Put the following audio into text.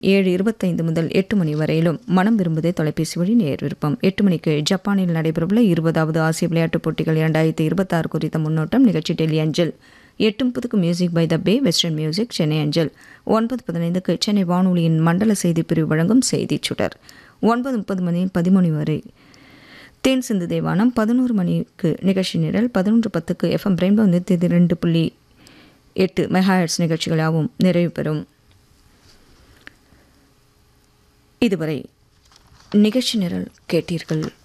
ஏழு இருபத்தைந்து முதல் எட்டு மணி வரையிலும் மனம் விரும்புதே தொலைபேசி வழி நேர் விருப்பம் எட்டு மணிக்கு ஜப்பானில் நடைபெறவுள்ள இருபதாவது ஆசிய விளையாட்டுப் போட்டிகள் இரண்டாயிரத்தி இருபத்தாறு குறித்த முன்னோட்டம் நிகழ்ச்சி டெல்லி அஞ்சல் எட்டு முப்பதுக்கு music by the bay western music Chennai அஞ்சல் ஒன்பது பதினைந்துக்கு சென்னை வானொலியின் மண்டல செய்தி பிரிவு வழங்கும் செய்திச் சுடர் ஒன்பது முப்பது மணி பதிமணி வரை தேன் சிந்து தேவானம் பதினோரு மணிக்கு நிகழ்ச்சி நிரல் பதினொன்று பத்துக்கு எஃப்எம் ரெயின்போ நூற்றி ரெண்டு புள்ளி எட்டு மெகாஹெட்ஸ் நிகழ்ச்சிகளாகவும் நிறைவு பெறும் இதுவரை நிகழ்ச்சி நிரல் கேட்டீர்கள்